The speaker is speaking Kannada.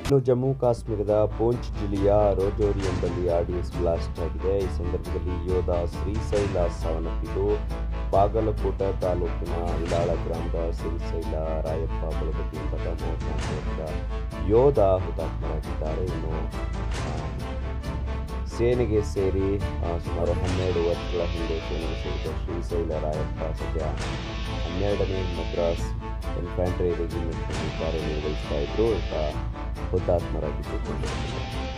ಇನ್ನು ಜಮ್ಮು ಕಾಶ್ಮೀರದ ಪೂಂಚ್ ಜಿಲ್ಲೆಯ ರೋಜೋರಿ ಎಂಬಲ್ಲಿ ಆರ್ಡಿಎಸ್ ಬ್ಲಾಸ್ಟ್ ಆಗಿದೆ ಈ ಸಂದರ್ಭದಲ್ಲಿ ಯೋಧ ಶ್ರೀಶೈಲ ಸಾವನ್ನಪ್ಪಿದ್ದು ಬಾಗಲಕೋಟ ತಾಲೂಕಿನ ಇಲಾಳ ಗ್ರಾಮದ ಶ್ರೀಶೈಲ ರಾಯಪ್ಪ ಬಳಗಟ್ಟಿ ಎಂಬ ಮೂವತ್ನಾಲ್ಕು ವರ್ಷದ ಯೋಧ ಹುತಾತ್ಮರಾಗಿದ್ದಾರೆ ಇನ್ನು ಆ, ಸೇನೆಗೆ ಸೇರಿ ಆ, ಸುಮಾರು ಹನ್ನೆರಡು ವರ್ಷಗಳ ಹಿಂದೆ ಸೇನೆಗೆ ಸೇರಿದ ಶ್ರೀಶೈಲ ರಾಯಪ್ಪ ಸದ್ಯ ಹನ್ನೆರಡನೇ ಮದ್ರಾಸ್ ಇನ್ಫ್ಯಾಂಟ್ರಿ ರೆಜಿಮೆಂಟ್ನಲ್ಲಿ ಕಾರ್ಯನಿರ್ವಹಿಸ್ತಾ ಇದ್ರು ಈಗ ಹುತಾತ್ಮರಾಗಿದ್ದು ಕಂಡುಬಂದಿದೆ